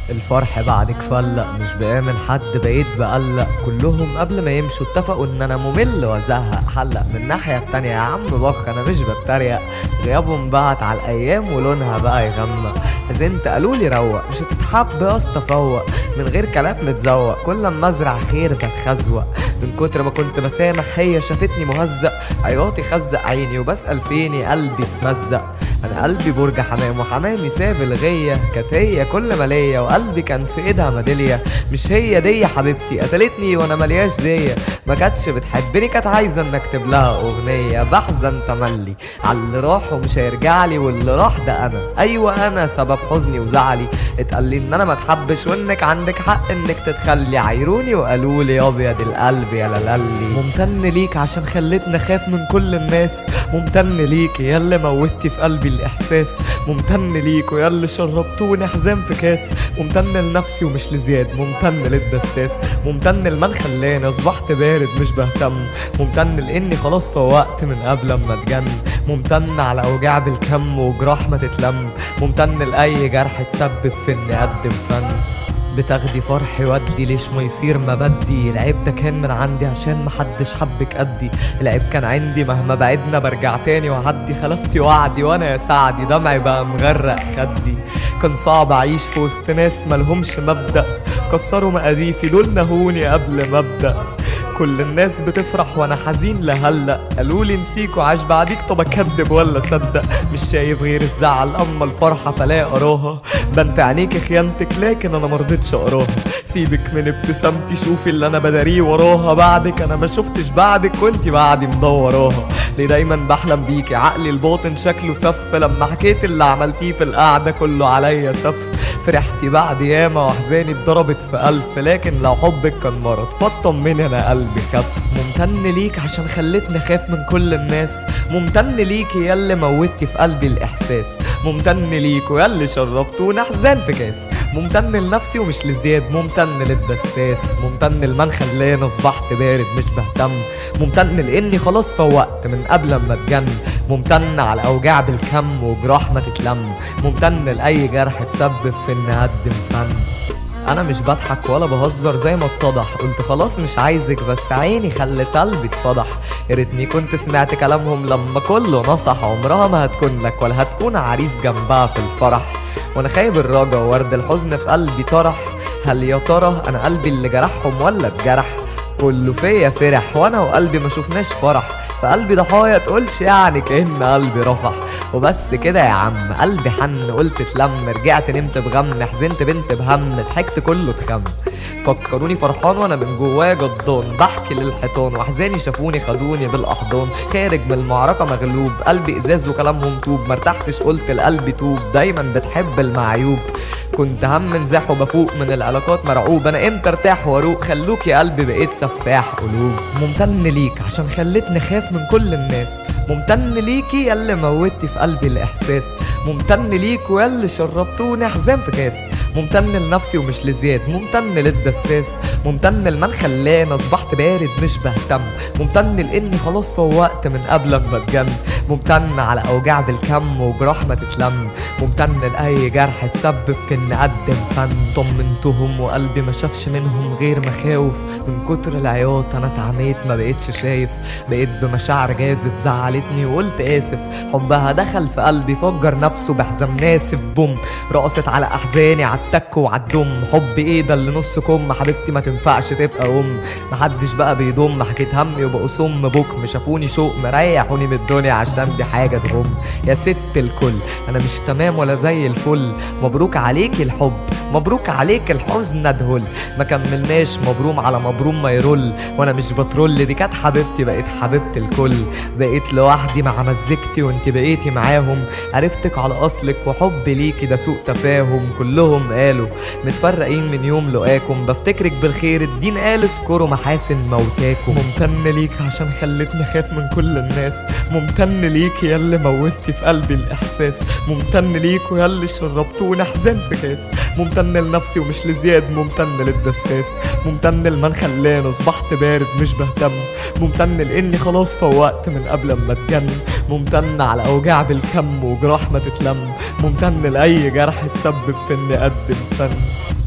الفرح بعدك فلق مش بآمن حد بقيت بقلق كلهم قبل ما يمشوا اتفقوا ان انا ممل وازهق حلق من الناحية التانية يا عم بخ انا مش بتريق غيابهم بعت على الايام ولونها بقى يغمق حزنت قالوا لي روق مش هتتحب يا اسطى فوق من غير كلام متزوق كل ما ازرع خير بتخزوق من كتر ما كنت بسامح هي شافتني مهزق عياطي خزق عيني وبسأل فيني قلبي اتمزق انا قلبي برج حمام وحمامي ساب الغية كانت هي كل ما ليا وقلبي كان في ايدها ميدالية مش هي دي حبيبتي قتلتني وانا ملياش دية ما كانتش بتحبني كانت عايزة ان اكتب لها اغنية بحزن تملي على اللي راح ومش هيرجع لي واللي راح ده انا ايوه انا سبب حزني وزعلي اتقال لي ان انا ما اتحبش وانك عندك حق انك تتخلي عايروني وقالوا لي ابيض القلب يا لالي ممتن ليك عشان خلتني اخاف من كل الناس ممتن ليك يا اللي موتي في قلبي الاحساس ممتن ليك ويا اللي شربتوني حزام في كاس ممتن لنفسي ومش لزياد ممتن للدساس ممتن لمن خلاني اصبحت بارد مش بهتم ممتن لاني خلاص فوقت من قبل ما اتجن ممتن على اوجاع بالكم وجراح ما تتلم ممتن لاي جرح تسبب في اني اقدم فن بتاخدي فرحي ودي ليش ما يصير ما بدي العيب ده كان من عندي عشان محدش حبك قدي العيب كان عندي مهما بعدنا برجع تاني وعدي خلفتي وعدي وانا يا سعدي دمعي بقى مغرق خدي كان صعب اعيش في وسط ناس ملهمش مبدأ كسروا مقاديفي دول نهوني قبل ما ابدأ كل الناس بتفرح وانا حزين لهلا قالوا لي نسيك وعاش بعديك طب اكدب ولا صدق مش شايف غير الزعل اما الفرحه فلا اراها بان في عينيك خيانتك لكن انا مرضتش اقراها سيبك من ابتسامتي شوفي اللي انا بداريه وراها بعدك انا ما شفتش بعدك وانتي بعدي مدوراها ليه دايما بحلم بيكي عقلي الباطن شكله سف لما حكيت اللي عملتيه في القعده كله عليا سف فرحتي بعد ياما واحزاني اتضربت في ألف لكن لو حبك كان مرض فاطمني انا قلبي خف ممتن ليك عشان خلتني اخاف من كل الناس ممتن ليك يا اللي موتي في قلبي الاحساس ممتن ليك ويا اللي شربتوني احزان في كاس ممتن لنفسي ومش لزياد ممتن للدساس ممتن لمن خلاني اصبحت بارد مش بهتم ممتن لاني خلاص فوقت من قبل ما اتجن ممتن على اوجاع بالكم وجراح ما تتلم ممتن لاي جرح تسبب في اني اقدم فن انا مش بضحك ولا بهزر زي ما اتضح قلت خلاص مش عايزك بس عيني خلت قلبي اتفضح يا ريتني كنت سمعت كلامهم لما كله نصح عمرها ما هتكون لك ولا هتكون عريس جنبها في الفرح وانا خايب الرجا وورد الحزن في قلبي طرح هل يا ترى انا قلبي اللي جرحهم ولا اتجرح كله فيا فرح وانا وقلبي ما شفناش فرح فقلبي ضحايا تقولش يعني كأن قلبي رفح وبس كده يا عم قلبي حن قلت اتلم رجعت نمت بغم حزنت بنت بهم ضحكت كله اتخم فكروني فرحان وانا من جوايا جضان بحكي للحيطان واحزاني شافوني خدوني بالاحضان خارج من المعركه مغلوب قلبي ازاز وكلامهم طوب مرتحتش قلت لقلبي توب دايما بتحب المعيوب كنت هم انزاح وبفوق من العلاقات مرعوب انا امتى ارتاح واروق خلوك يا قلبي بقيت سفاح قلوب ممتن ليك عشان خلتني خاف من كل الناس ممتن ليكي يا اللي موتي في قلبي الاحساس ممتن ليك ويا اللي شربتوني حزام في كاس ممتن لنفسي ومش لزياد ممتن للدساس ممتن لمن خلاني اصبحت بارد مش بهتم ممتن لاني خلاص فوقت من قبل ما اتجن ممتن على اوجاع بالكم وجراح ما تتلم ممتن لاي جرح تسبب في اني اقدم فن طمنتهم وقلبي ما شافش منهم غير مخاوف من كتر العياط انا اتعميت ما بقتش شايف بقيت بمشاعر جازف زعلتني وقلت اسف حبها دخل في قلبي فجر نفسه بحزام ناسف بوم رقصت على احزاني عالتك وعالدم حب ايه ده اللي نص كم حبيبتي ما تنفعش تبقى ام محدش بقى بيضم حكيت همي وبقوا صم بكم شافوني شوق مريحوني من الدنيا عشان دي حاجه تغم يا ست الكل انا مش تمام ولا زي الفل مبروك عليك الحب مبروك عليك الحزن ادهل ما كملناش مبروم على مبروم ما يرل وانا مش بترول دي كانت حبيبتي بقيت حبيبة الكل بقيت لوحدي مع مزجتي وانت بقيتي معاهم عرفتك على اصلك وحب ليكي ده سوء تفاهم كلهم قالوا متفرقين من يوم لقاكم بفتكرك بالخير الدين قال اذكروا محاسن موتاكم ممتن ليك عشان خلتني خاف من كل الناس ممتن ليك يا اللي موتي في قلبي الاحساس ممتن ليك يا اللي شربتوني حزن في كاس ممتن لنفسي ومش لزياد ممتن للدساس ممتن لمن خلاني اصبحت بارد مش بهتم ممتن لاني خلاص فوقت من قبل ما اتجن ممتن على اوجاع بالكم وجراح ما تتلم ممتن لاي جرح تسبب في اني اقدم فن